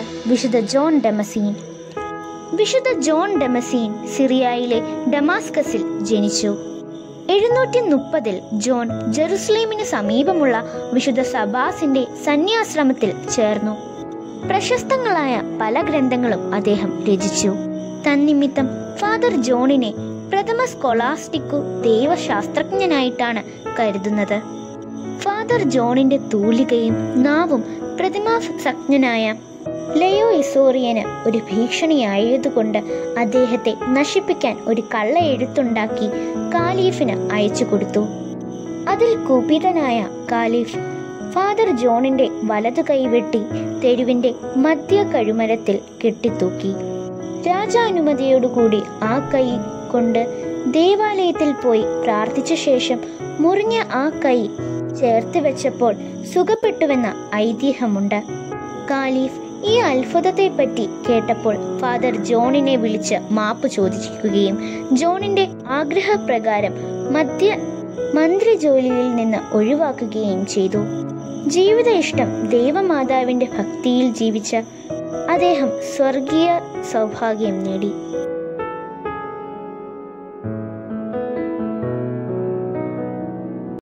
വിശുദ്ധ ജോൺ ഡെമസീൻ വിശുദ്ധ ജോൺ ഡെമസീൻ സിറിയയിലെ ഡമാസ്കസിൽ ജനിച്ചു എഴുന്നൂറ്റി മുപ്പതിൽ ജോൺ ജെറുസലേമിന് സമീപമുള്ള വിശുദ്ധ സബാസിന്റെ സന്യാശ്രമത്തിൽ ചേർന്നു പ്രശസ്തങ്ങളായ പല ഗ്രന്ഥങ്ങളും അദ്ദേഹം രചിച്ചു തന്നിമിത്തം ഫാദർ ജോണിനെ പ്രഥമ സ്കോളാസ്റ്റിക്കു ദൈവശാസ്ത്രജ്ഞനായിട്ടാണ് കരുതുന്നത് ഫാദർ ജോണിന്റെ തൂലികയും നാവും പ്രതിമാസജ്ഞനായ ലയോ ഇസോറിയന് ഒരു ഭീഷണിയായതുകൊണ്ട് അദ്ദേഹത്തെ നശിപ്പിക്കാൻ ഒരു കള്ള എഴുത്തുണ്ടാക്കി കാലീഫിന് അയച്ചു കൊടുത്തു അതിൽ കുപിതനായ കാലിഫ് ഫാദർ ജോണിന്റെ വലതു കൈവെട്ടി തെരുവിന്റെ മധ്യ കഴുമരത്തിൽ കെട്ടിത്തൂക്കി രാജാനുമതിയോടുകൂടി ആ കൈ കൊണ്ട് ദേവാലയത്തിൽ പോയി പ്രാർത്ഥിച്ച ശേഷം മുറിഞ്ഞ ആ കൈ ചേർത്ത് വെച്ചപ്പോൾ സുഖപ്പെട്ടുവെന്ന ഐതിഹ്യമുണ്ട് കാലീഫ് ഈ അത്ഭുതത്തെപ്പറ്റി കേട്ടപ്പോൾ ഫാദർ ജോണിനെ വിളിച്ച് മാപ്പ് ചോദിക്കുകയും ജോണിന്റെ ആഗ്രഹപ്രകാരം മധ്യ മന്ത്രിജോലിയിൽ നിന്ന് ഒഴിവാക്കുകയും ചെയ്തു ജീവിത ഇഷ്ടം ദൈവമാതാവിന്റെ ഭക്തിയിൽ ജീവിച്ച അദ്ദേഹം സ്വർഗീയ സൗഭാഗ്യം നേടി